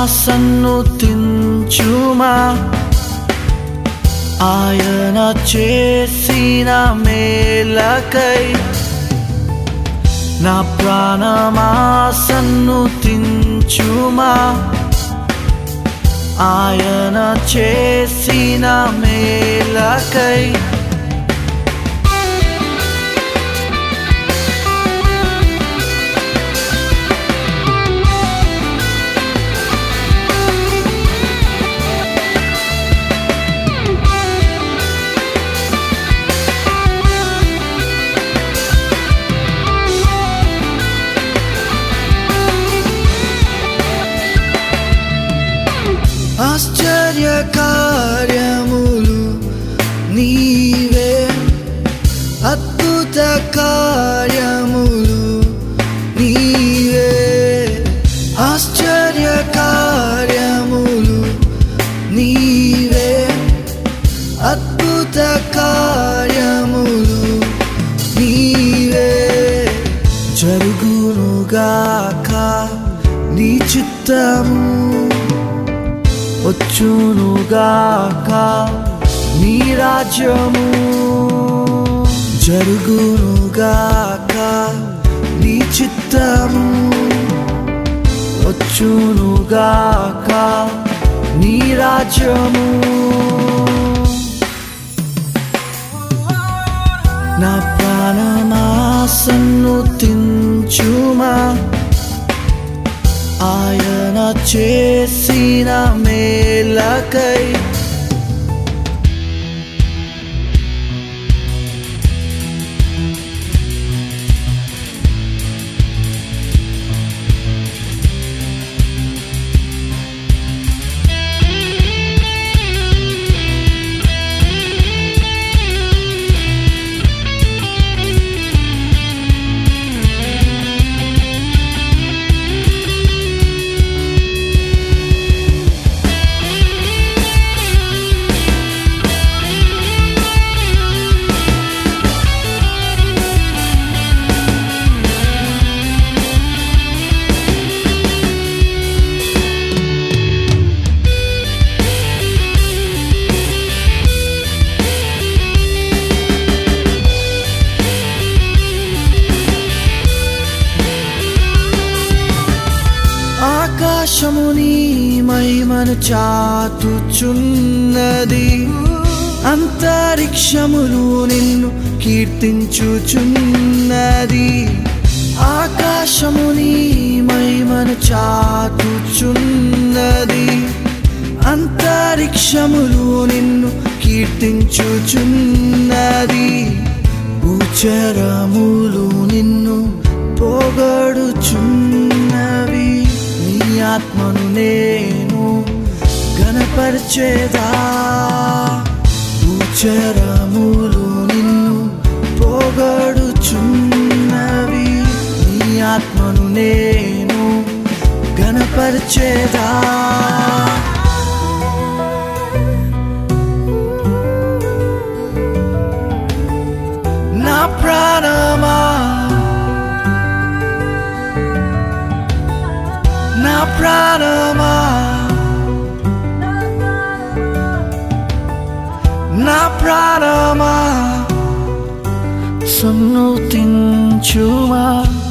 సన్నుతించుమా ఆయన చేసిన మేలకై నా ప్రాణమా సన్నుతించుమా ఆయన చేసిన మేలకై ఆశ్చర్య కార్యములు నీవే అద్భుత కార్యములు నీవే ఆశ్చర్య కార్యములు నీవే అద్భుత కార్యములు నీవే జరుగునుగాక నీ చిత్తము వచ్చునుగాక నీ రాజ్యము జరుగునుగాక నీ చిత్తము వచ్చునుగాక నీ రాజ్యము నా ప్రాణమా సన్నుతించుమా ఆయన చేసిన మేలకై ఆకాశముని మహిమను చాటుచున్నది అంతరిక్షములు నిన్ను కీర్తించుచున్నది ఆకాశముని మహిమను చాటుచున్నది అంతరిక్షములు నిన్ను కీర్తించుచున్నది ఉచరములు నిన్ను పోగొడుచున్నవి నీ ఆత్మను నేను గణపరిచేదా ఉచరములు నిన్ను పోగొడుచున్నవి నీ ఆత్మను నేను గణపరిచేదా నా ప్రాణమా నా ప్రాణమా నా ప్రాణమా సన్నుతించుమా